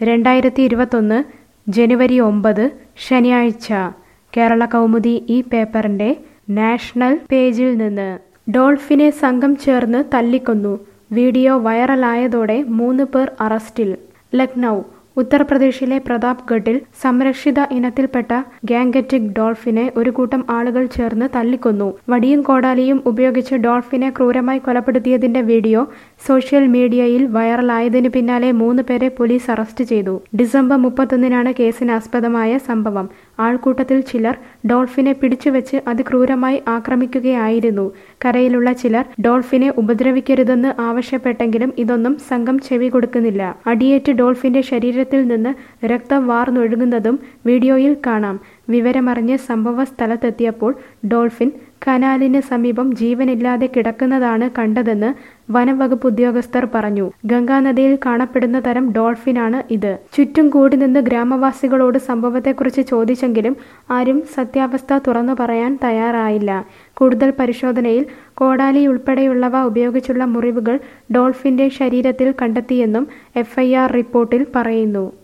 രണ്ടായിരത്തി ഇരുപത്തൊന്ന് ജനുവരി ഒമ്പത് ശനിയാഴ്ച കേരള കൗമുദി ഈ പേപ്പറിന്റെ നാഷണൽ പേജിൽ നിന്ന് ഡോൾഫിനെ സംഘം ചേർന്ന് തല്ലിക്കൊന്നു വീഡിയോ വൈറലായതോടെ മൂന്ന് പേർ അറസ്റ്റിൽ ലക്നൗ ഉത്തർപ്രദേശിലെ പ്രതാപ്ഗഡിൽ സംരക്ഷിത ഇനത്തിൽപ്പെട്ട ഗാംഗറ്റിക് ഡോൾഫിനെ ഒരു കൂട്ടം ആളുകൾ ചേർന്ന് തല്ലിക്കൊന്നു വടിയും കോടാലിയും ഉപയോഗിച്ച് ഡോൾഫിനെ ക്രൂരമായി കൊലപ്പെടുത്തിയതിന്റെ വീഡിയോ സോഷ്യൽ മീഡിയയിൽ വൈറലായതിനു പിന്നാലെ മൂന്ന് പേരെ പോലീസ് അറസ്റ്റ് ചെയ്തു ഡിസംബർ മുപ്പത്തൊന്നിനാണ് കേസിനാസ്പദമായ സംഭവം ആൾക്കൂട്ടത്തിൽ ചിലർ ഡോൾഫിനെ പിടിച്ചുവെച്ച് അതിക്രൂരമായി ആക്രമിക്കുകയായിരുന്നു കരയിലുള്ള ചിലർ ഡോൾഫിനെ ഉപദ്രവിക്കരുതെന്ന് ആവശ്യപ്പെട്ടെങ്കിലും ഇതൊന്നും സംഘം ചെവി കൊടുക്കുന്നില്ല അടിയേറ്റ് ഡോൾഫിന്റെ ശരീരത്തിൽ നിന്ന് രക്തം വാർന്നൊഴുകുന്നതും വീഡിയോയിൽ കാണാം വിവരമറിഞ്ഞ് സംഭവ സ്ഥലത്തെത്തിയപ്പോൾ ഡോൾഫിൻ കനാലിന് സമീപം ജീവനില്ലാതെ കിടക്കുന്നതാണ് കണ്ടതെന്ന് വനംവകുപ്പ് ഉദ്യോഗസ്ഥർ പറഞ്ഞു ഗംഗാനദിയിൽ കാണപ്പെടുന്ന തരം ഡോൾഫിനാണ് ഇത് ചുറ്റും കൂടി നിന്ന് ഗ്രാമവാസികളോട് സംഭവത്തെക്കുറിച്ച് ചോദിച്ചെങ്കിലും ആരും സത്യാവസ്ഥ തുറന്നു പറയാൻ തയ്യാറായില്ല കൂടുതൽ പരിശോധനയിൽ കോടാലി ഉൾപ്പെടെയുള്ളവ ഉപയോഗിച്ചുള്ള മുറിവുകൾ ഡോൾഫിന്റെ ശരീരത്തിൽ കണ്ടെത്തിയെന്നും എഫ്ഐആർ റിപ്പോർട്ടിൽ പറയുന്നു